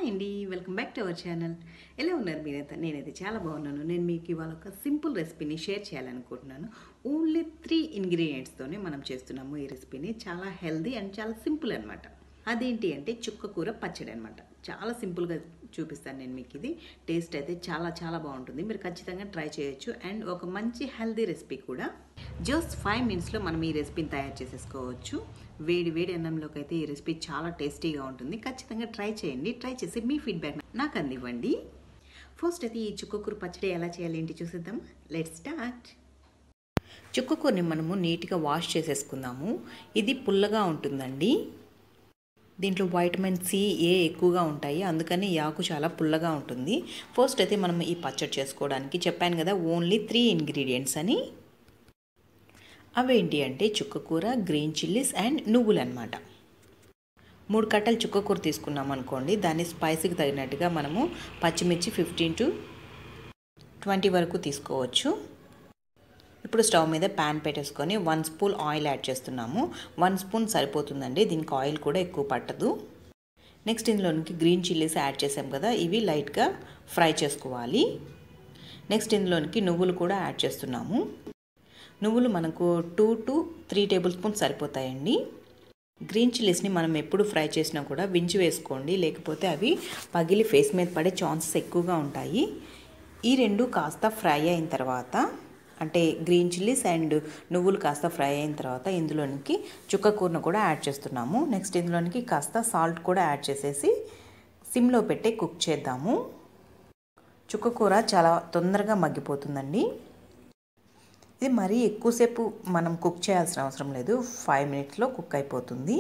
hi అండి welcome back to our channel ఎలా ఉన్నారు మీరైతే నేనైతే చాలా బాగున్నాను నేను మీకు ఇవాళ ఒక సింపుల్ రెసిపీని షేర్ చేయాలనుకుంటున్నాను ఓన్లీ త్రీ ఇంగ్రీడియంట్స్తోనే మనం చేస్తున్నాము ఈ రెసిపీని చాలా హెల్దీ అండ్ చాలా సింపుల్ అనమాట అదేంటి అంటే చుక్క కూర పచ్చడి అనమాట చాలా సింపుల్గా చూపిస్తాను నేను మీకు ఇది టేస్ట్ అయితే చాలా చాలా బాగుంటుంది మీరు ఖచ్చితంగా ట్రై చేయొచ్చు అండ్ ఒక మంచి హెల్దీ రెసిపీ కూడా జస్ట్ ఫైవ్ మినిట్స్లో మనం ఈ రెసిపీని తయారు చేసేసుకోవచ్చు వేడి వేడి అన్నంలోకి అయితే ఈ రెసిపీ చాలా టేస్టీగా ఉంటుంది ఖచ్చితంగా ట్రై చేయండి ట్రై చేసి మీ ఫీడ్బ్యాక్ నాకు అందివ్వండి ఫస్ట్ అయితే ఈ చుక్కకూర పచ్చడి ఎలా చేయాలి ఏంటి చూసేద్దాం లెట్ స్టార్ట్ చుక్కకూరని మనము నీట్గా వాష్ చేసేసుకుందాము ఇది పుల్లగా ఉంటుందండి దీంట్లో వైటమిన్ సి ఏ ఎక్కువగా ఉంటాయి అందుకని ఈ ఆకు చాలా పుల్లగా ఉంటుంది ఫస్ట్ అయితే మనం ఈ పచ్చడి చేసుకోవడానికి చెప్పాను కదా ఓన్లీ త్రీ ఇంగ్రీడియంట్స్ అని అవేంటి అంటే చుక్కకూర గ్రీన్ చిల్లీస్ అండ్ నువ్వులు అనమాట మూడు కట్టలు చుక్కకూర తీసుకున్నాం అనుకోండి దాన్ని స్పైసీకి తగినట్టుగా మనము పచ్చిమిర్చి ఫిఫ్టీన్ టు ట్వంటీ వరకు తీసుకోవచ్చు ఇప్పుడు స్టవ్ మీద ప్యాన్ పెట్టేసుకొని వన్ స్పూన్ ఆయిల్ యాడ్ చేస్తున్నాము వన్ స్పూన్ సరిపోతుందండి దీనికి ఆయిల్ కూడా ఎక్కువ పట్టదు నెక్స్ట్ ఇందులోనికి గ్రీన్ చిల్లీస్ యాడ్ చేసాం కదా ఇవి లైట్గా ఫ్రై చేసుకోవాలి నెక్స్ట్ ఇందులోనికి నువ్వులు కూడా యాడ్ చేస్తున్నాము నువ్వులు మనకు two to three tablespoons సరిపోతాయండి గ్రీన్ చిల్లీస్ని మనం ఎప్పుడు ఫ్రై చేసినా కూడా వించి వేసుకోండి లేకపోతే అవి పగిలి ఫేస్ మీద పడే ఛాన్సెస్ ఎక్కువగా ఉంటాయి ఈ రెండు కాస్త ఫ్రై అయిన తర్వాత అంటే గ్రీన్ చిల్లీస్ అండ్ నువ్వులు కాస్త ఫ్రై అయిన తర్వాత ఇందులోనికి చుక్క కూరను కూడా యాడ్ చేస్తున్నాము నెక్స్ట్ ఇందులోనికి కాస్త సాల్ట్ కూడా యాడ్ చేసేసి సిమ్లో పెట్టి కుక్ చేద్దాము చుక్క కూర చాలా తొందరగా మగ్గిపోతుందండి ఇది మరీ ఎక్కువసేపు మనం కుక్ చేయాల్సిన అవసరం లేదు ఫైవ్ మినిట్స్లో కుక్ అయిపోతుంది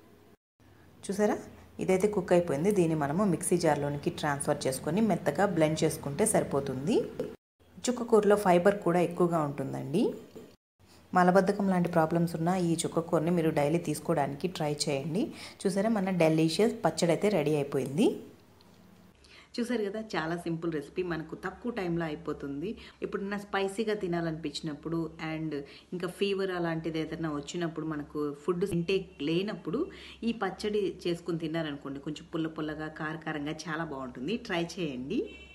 చూసారా ఇదైతే కుక్ అయిపోయింది దీన్ని మనము మిక్సీ జార్లోనికి ట్రాన్స్ఫర్ చేసుకొని మెత్తగా బ్లెండ్ చేసుకుంటే సరిపోతుంది చుక్కకూరలో ఫైబర్ కూడా ఎక్కువగా ఉంటుందండి మలబద్ధకం లాంటి ప్రాబ్లమ్స్ ఉన్న ఈ చుక్కకూరని మీరు డైలీ తీసుకోవడానికి ట్రై చేయండి చూసారా మన డెలిషియస్ పచ్చడి అయితే రెడీ అయిపోయింది చూసారు కదా చాలా సింపుల్ రెసిపీ మనకు తక్కువ టైంలో అయిపోతుంది ఇప్పుడున్న స్పైసీగా తినాలనిపించినప్పుడు అండ్ ఇంకా ఫీవర్ అలాంటిది ఏదైనా వచ్చినప్పుడు మనకు ఫుడ్ ఇంటేక్ లేనప్పుడు ఈ పచ్చడి చేసుకుని తిన్నారనుకోండి కొంచెం పుల్ల పుల్లగా కారకారంగా చాలా బాగుంటుంది ట్రై చేయండి